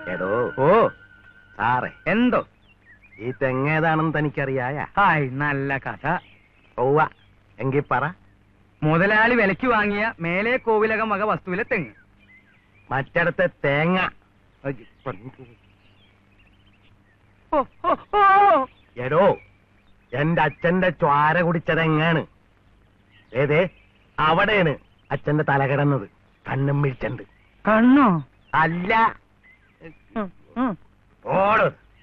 എടോ ഓ സാറേ എന്തോ ഈ തെങ്ങേതാണെന്ന് തനിക്കറിയായ ഹായ് നല്ല കഥ ഒവ്വ എങ്കി പറ മുതലാളി വിലയ്ക്ക് വാങ്ങിയ മേലെ കോവിലകം വക വസ്തുവിലെ തെങ്ങ് മറ്റിടത്തെ തേങ്ങ ഓ, ഓ, ഓ. എടോ എന്റെ അച്ഛന്റെ ചോര കുടിച്ചതെങ്ങാണ് ഏതേ അവിടെയാണ് അച്ഛന്റെ തല കിടന്നത് കണ്ണും വീഴ്ചണ്ട് കണ്ണോ അല്ല ഉം, ഉം. ഓട്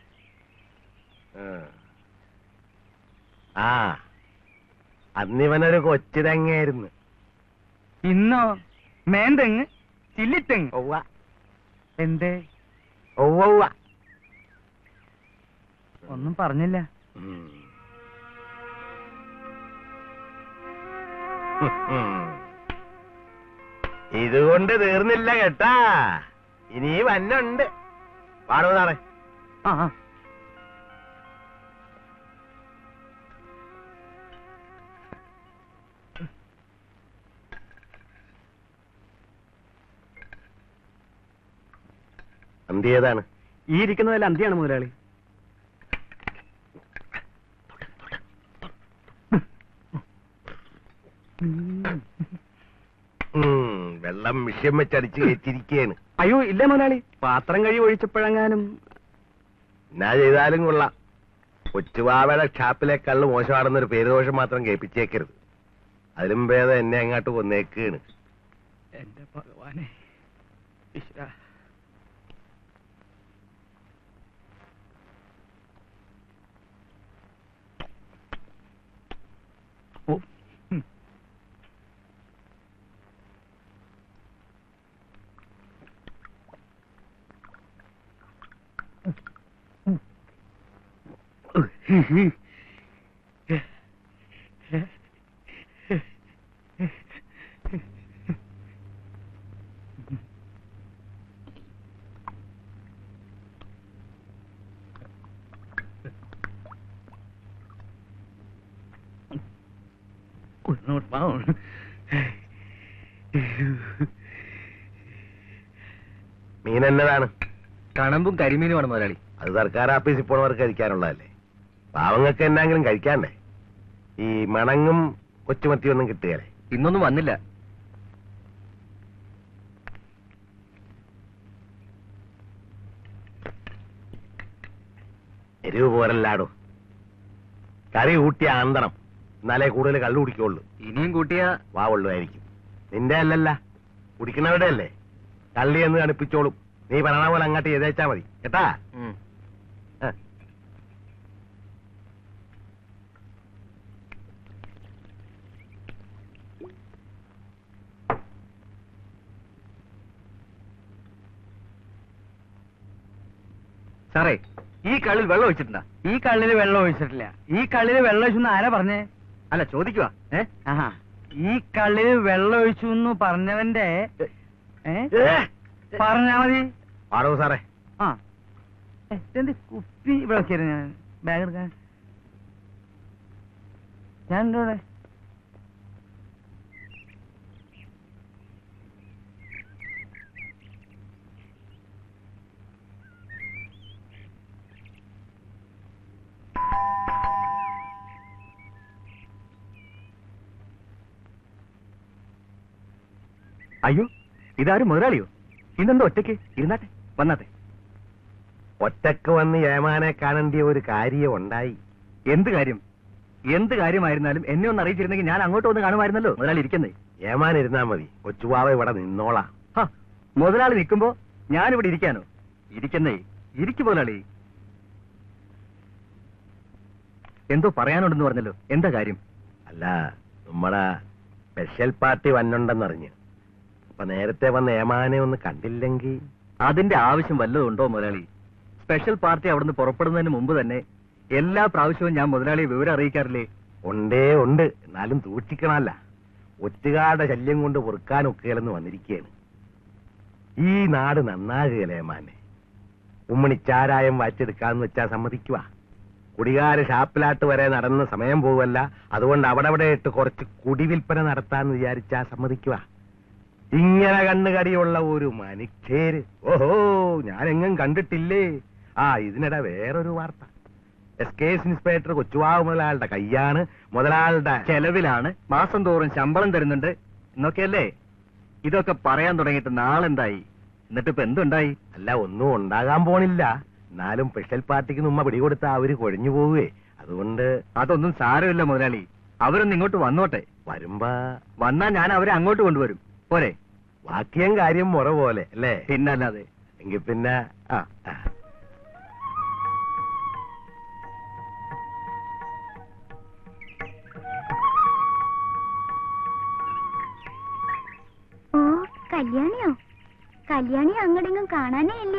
ആ അന്നിവനൊരു കൊച്ചു തെങ്ങയായിരുന്നു ഇന്നോ മേന്തെങ്ങ് ചില്ലിത്തെങ്ങ് ഒവ്വ എന്തേ ഒവ്വ ഒന്നും പറഞ്ഞില്ല ഉം. ഇതുകൊണ്ട് തീർന്നില്ല കേട്ടാ ഇനി വന്നുണ്ട് പാടോ സാറേ ആ ആ. അന്ത്യേതാണ് ഈ ഇരിക്കുന്നതല്ല അന്തിയാണ് മുതലാളി ഉം, വെള്ളം വിഷയം വെച്ചടിച്ച് കയറ്റിരിക്കുകയാണ് അയ്യോ ഇല്ല മുതലാളി പാത്രം കഴി ഒഴിച്ചപ്പോഴെങ്ങാനും എന്നാ ചെയ്താലും കൊള്ളാം കൊച്ചുവാവയുടെ ഷാപ്പിലെ കള്ള് മോശമാണെന്നൊരു പേരുദോഷം മാത്രം കേൾപ്പിച്ചേക്കരുത് അതിലും ഭേദം എന്നെ അങ്ങോട്ട് കൊന്നേക്കാണ് എന്റെ ഭഗവാനെ ഈശ്വരാ. ഓ ഉം. ഒന്നോട്ട് പാവം. മീൻ എന്നതാണ് കണമ്പും കരിമീനുമാണ് മുതലാളി അത് സർക്കാർ ഓഫീസിൽ പോണവർക്ക് കഴിക്കാനുള്ളതല്ലേ പാവങ്ങൾക്ക് എന്നാങ്കിലും കഴിക്കാണ്ടേ ഈ മണങ്ങും കൊച്ചുമത്തിയൊന്നും കിട്ടുകയല്ലേ ഇന്നൊന്നും വന്നില്ല എരിവ് പോരല്ലാടോ കറി കൂട്ടിയ ആന്തണം എന്നാലേ കൂടുതൽ കള്ളു കുടിക്കുള്ളൂ ഇനിയും കൂട്ടിയ വാവുള്ളതായിരിക്കും നിന്റെ അല്ലല്ല കുടിക്കുന്നവരുടെ അല്ലേ കള്ളി എന്ന് കണിപ്പിച്ചോളും നീ പറയണ പോലെ അങ്ങോട്ട് ചെയ്തേച്ചാ മതി കേട്ടാ ആ. സാറേ ഈ കള്ളിൽ വെള്ളം ഒഴിച്ചിട്ടുണ്ടാ ഈ കള്ളിൽ വെള്ളം ഒഴിച്ചിട്ടില്ല ഈ കള്ളിൽ വെള്ളം ഒഴിച്ചു ആരാ പറഞ്ഞേ അല്ല ചോദിക്കുക ഏ ആഹാ ഈ കള്ളിൽ വെള്ളം ഒഴിച്ചു എന്ന് പറഞ്ഞവന്റെ ഏ പറഞ്ഞാ മതി ആടോ സാറേ ആ ഏ, ഇതെന്ത് കുപ്പി ഇവിടെ വെക്കായിരുന്നു ഞാൻ ബാഗ് എടുക്കാൻ ഞാൻ ഉണ്ടോ ഇവിടെ അയ്യോ ഇതാരും മുതലാളിയോ ഇന്നെന്തോ ഒറ്റയ്ക്ക് ഇരുന്നാട്ടെ വന്നാട്ടെ ഒറ്റക്ക് വന്ന് ഏമാനെ കാണേണ്ടിയ ഒരു കാര്യം ഉണ്ടായി എന്ത് കാര്യം എന്ത് കാര്യമായിരുന്നാലും എന്നെ ഒന്ന് അറിയിച്ചിരുന്നെങ്കിൽ ഞാൻ അങ്ങോട്ട് വന്ന് കാണുമായിരുന്നല്ലോ മുതലാളി ഇരിക്കുന്നേ ഏമാൻ ഇരുന്നാ മതി കൊച്ചുവാവ ഇവിടെ നിന്നോളാം ഹ, മുതലാളി നിൽക്കുമ്പോ ഞാനിവിടെ ഇരിക്കാനോ ഇരിക്കുന്നേ ഇരിക്കു മുതലാളി എന്തോ പറയാനുണ്ടെന്ന് പറഞ്ഞല്ലോ എന്താ കാര്യം അല്ല നമ്മടെ സ്പെഷ്യൽ പാർട്ടി വന്നുണ്ടെന്നറിഞ്ഞ് അപ്പൊ നേരത്തെ വന്ന് ഏമാനെ ഒന്ന് കണ്ടില്ലെങ്കിൽ അതിന്റെ ആവശ്യം വല്ലതും ഉണ്ടോ മുതലാളി സ്പെഷ്യൽ പാർട്ടി അവിടുന്ന് പുറപ്പെടുന്നതിന് മുമ്പ് തന്നെ എല്ലാ പ്രാവശ്യവും ഞാൻ മുതലാളിയെ വിവരം അറിയിക്കാറില്ലേ ഉണ്ടേ ഉണ്ട് എന്നാലും സൂക്ഷിക്കണമല്ല ഒറ്റുകാരുടെ ശല്യം കൊണ്ട് പൊറുക്കാനൊക്കെയല്ലെന്ന് വന്നിരിക്കുകയാണ് ഈ നാട് നന്നാകുകയല്ലേ ഏമാനെ ഉമ്മണിച്ചാരായം വാച്ചെടുക്കാന്ന് വെച്ചാ സമ്മതിക്കുക കുടികാര് ഷാപ്പിലാട്ട് വരെ നടന്ന സമയം പോവല്ല അതുകൊണ്ട് അവിടെ അവിടെ ഇട്ട് കുറച്ച് കുടിവിൽപ്പന നടത്താന്ന് വിചാരിച്ചാ സമ്മതിക്കുക ഇങ്ങനെ കണ്ണുകടിയുള്ള ഒരു മനിക്കേര് ഓഹോ ഞാനെങ്ങും കണ്ടിട്ടില്ലേ ആ ഇതിനിടെ വേറൊരു വാർത്ത S K S inspector Kochuvavu മുതലാളുടെ കയ്യാണ് മുതലാളുടെ ചെലവിലാണ് മാസം തോറും ശമ്പളം തരുന്നുണ്ട് എന്നൊക്കെയല്ലേ ഇതൊക്കെ പറയാൻ തുടങ്ങിയിട്ട് നാളെന്തായി എന്നിട്ട് ഇപ്പൊ എന്തുണ്ടായി അല്ല ഒന്നും ഉണ്ടാകാൻ പോണില്ല എന്നാലും സ്പെഷ്യൽ പാർട്ടിക്ക് നമ്മ പിടികൊടുത്ത അവര് കൊഴിഞ്ഞു പോവുകയെ അതുകൊണ്ട് അതൊന്നും സാരമില്ല മുതലാളി അവരൊന്ന് ഇങ്ങോട്ട് വന്നോട്ടെ വരുമ്പോ വന്നാ ഞാൻ അവരെ അങ്ങോട്ട് കൊണ്ടുവരും പോരെ വാക്യം കാര്യം മുറ പോലെ അല്ലേ പിന്നല്ലാതെ എങ്കിൽ പിന്നെ ആ ആ. ഓ കല്യാണിയോ കല്യാണി അങ്ങടെങ്ങും കാണാനേ ഇല്ല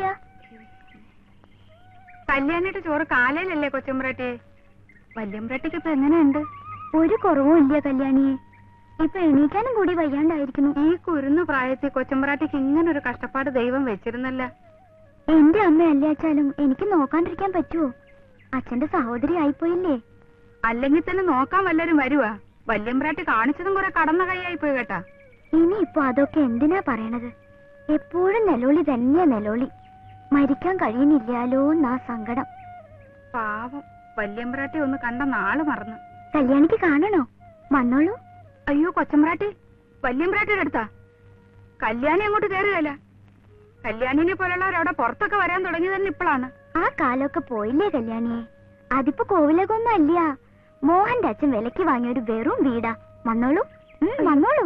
കല്യാണിയുടെ ചോറ് കാലയിലല്ലേ കൊച്ചമ്പ്രാട്ടി വല്യമ്പ്രാട്ടിക്ക് ഇപ്പൊ എങ്ങനെയുണ്ട് ഒരു കുറവും ഇല്ല കല്യാണിയെ ഇപ്പൊ എണീക്കാനും കൂടി വയ്യാണ്ടായിരിക്കുന്നു ഈ കുരുന്നു പ്രായത്തിൽ കൊച്ചമ്പ്രാട്ടിക്ക് ഇങ്ങനെ ഒരു കഷ്ടപ്പാട് ദൈവം വെച്ചിരുന്നല്ല എന്റെ അമ്മ അല്ലാച്ചാലും എനിക്ക് നോക്കാണ്ടിരിക്കാൻ പറ്റുമോ അച്ഛന്റെ സഹോദരി ആയിപ്പോയില്ലേ അല്ലെങ്കിൽ തന്നെ നോക്കാൻ വല്ലരും വരുവാ വല്യമ്പ്രാട്ടി കാണിച്ചതും കുറെ കടന്ന കൈയായി പോയി കേട്ടാ ഇനി ഇപ്പൊ അതൊക്കെ എന്തിനാ പറയണത് എപ്പോഴും നെലോളി തന്നെയാ നെലോളി മരിക്കാൻ കഴിയുന്നില്ലാലോ എന്നാ സങ്കടം പാവം വല്യമ്പ്രാട്ടി ഒന്ന് കണ്ട നാള് മറന്നു കല്യാണിക്ക് കാണണോ വന്നോളൂ അയ്യോ കൊച്ചമ്പ്രാട്ടി വല്യമ്പ്രാട്ടിയുടെ അടുത്താ കല്യാണി അങ്ങോട്ട് കയറുകയല്ല കല്യാണിനെ പോലുള്ളവർ അവിടെ പുറത്തൊക്കെ വരാൻ തുടങ്ങി തന്നെ ഇപ്പോഴാണ് ആ കാലമൊക്കെ പോയില്ലേ കല്യാണിയെ അതിപ്പോ കോവിലകൊന്നും അല്ല മോഹന്റെ അച്ഛൻ വിലക്ക് വാങ്ങിയ ഒരു വെറും വീടാ വന്നോളൂ ഉം, വന്നോളൂ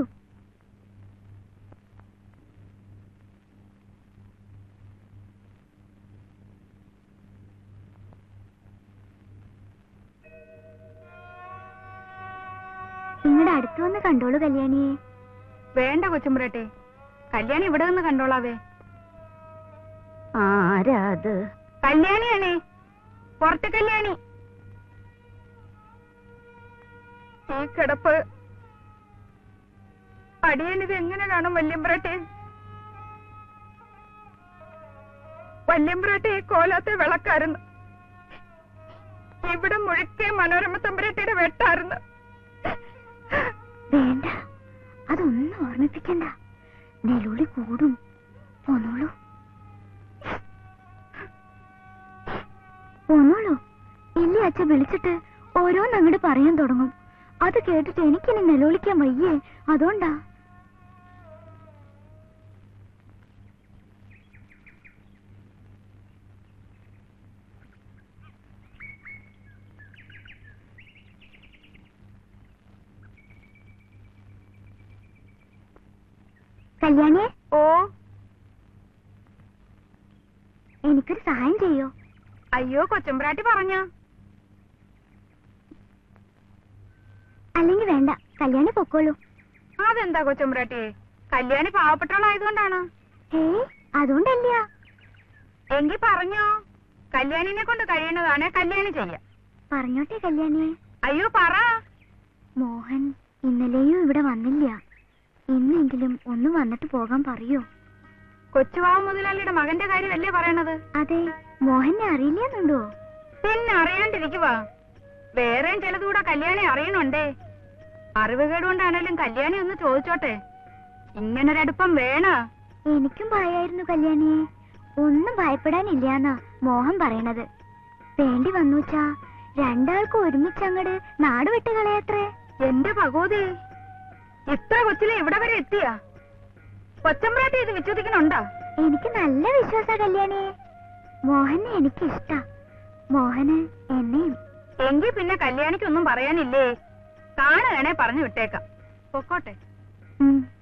നിങ്ങളുടെ അടുത്ത് വന്ന് കണ്ടോളൂ കല്യാണിയെ വേണ്ട കൊച്ചമ്പ്രാട്ടി കല്യാണി ഇവിടെ നിന്ന് കണ്ടോളാവേ ആരാ അത് കല്യാണിയാണേ പുറത്ത് കല്യാണി ഈ കിടപ്പ് അടിയനിത് എങ്ങനെ കാണും വല്യമ്പ്രാട്ടി വല്യമ്പ്രാട്ടി ഈ കോലാത്തെ വിളക്കായിരുന്നു ഇവിടെ മുഴുക്കെ മനോരമ തമ്പുരാട്ടിയുടെ വെട്ടായിരുന്നു വേണ്ട അതൊന്നും ഓർമ്മിപ്പിക്കണ്ട നെലുളി കൂടും പോന്നോളൂ പോന്നോളൂ ഇല്ലേ അച്ഛ വിളിച്ചിട്ട് ഓരോന്ന് അങ്ങോട്ട് പറയാൻ തുടങ്ങും അത് കേട്ടിട്ട് എനിക്കിനി നിലവിളിക്കാൻ വയ്യേ അതുകൊണ്ടാ കല്യാണിയെ ഓ എനിക്കൊരു സഹായം ചെയ്യോ അയ്യോ കൊച്ചമ്പ്രാട്ടി പറഞ്ഞ അല്ലെങ്കിൽ വേണ്ട കല്യാണി പൊക്കോളൂ അതെന്താ കൊച്ചമ്പ്രാട്ടി കല്യാണി പാവപ്പെട്ടവളായതുകൊണ്ടാണ് ഏയ് അതുകൊണ്ടല്ല എങ്കി പറഞ്ഞോ കല്യാണിനെ കൊണ്ട് കഴിയണതാണ് കല്യാണി ചെയ്യാം പറഞ്ഞോട്ടെ കല്യാണിയെ അയ്യോ പറ മോഹൻ ഇന്നലെയും ഇവിടെ വന്നില്ല ഇന്നെങ്കിലും ഒന്ന് വന്നിട്ട് പോകാൻ പറയോ കൊച്ചുവാവ് മുതലാളിയുടെ മകന്റെ കാര്യമല്ലേ പറയണത് അതെ മോഹനെ അറിയില്ലെന്നുണ്ടോ പിന്നെ അറിയാണ്ടിരിക്കുവാ വേറെയും ചിലതുകൂടെ കല്യാണി അറിയണുണ്ടേ അറിവുകേട് കൊണ്ടാണേലും കല്യാണി ഒന്ന് ചോദിച്ചോട്ടെ ഇങ്ങനൊരടുപ്പം വേണ എനിക്കും ഭയായിരുന്നു കല്യാണിയെ ഒന്നും ഭയപ്പെടാനില്ലാന്നാ മോഹൻ പറയണത് വേണ്ടി വന്നുച്ചാ രണ്ടാൾക്കും ഒരുമിച്ചങ്ങട് നാട് വിട്ട് കളയത്രേ എന്റെ ഭഗവതി ഇത്ര കൊച്ചിലെ ഇവിടെ വരെ എത്തിയ കൊച്ചമ്പ്രാട്ടി ഇത് വിശ്വസിക്കണുണ്ടോ എനിക്ക് നല്ല വിശ്വാസ കല്യാണിയെ മോഹനെ എനിക്ക് ഇഷ്ടാ മോഹന് എന്നെയും എങ്കി പിന്നെ കല്യാണിക്കൊന്നും പറയാനില്ലേ കാണുകയാണെ പറഞ്ഞു വിട്ടേക്കാം പൊക്കോട്ടെ ഉം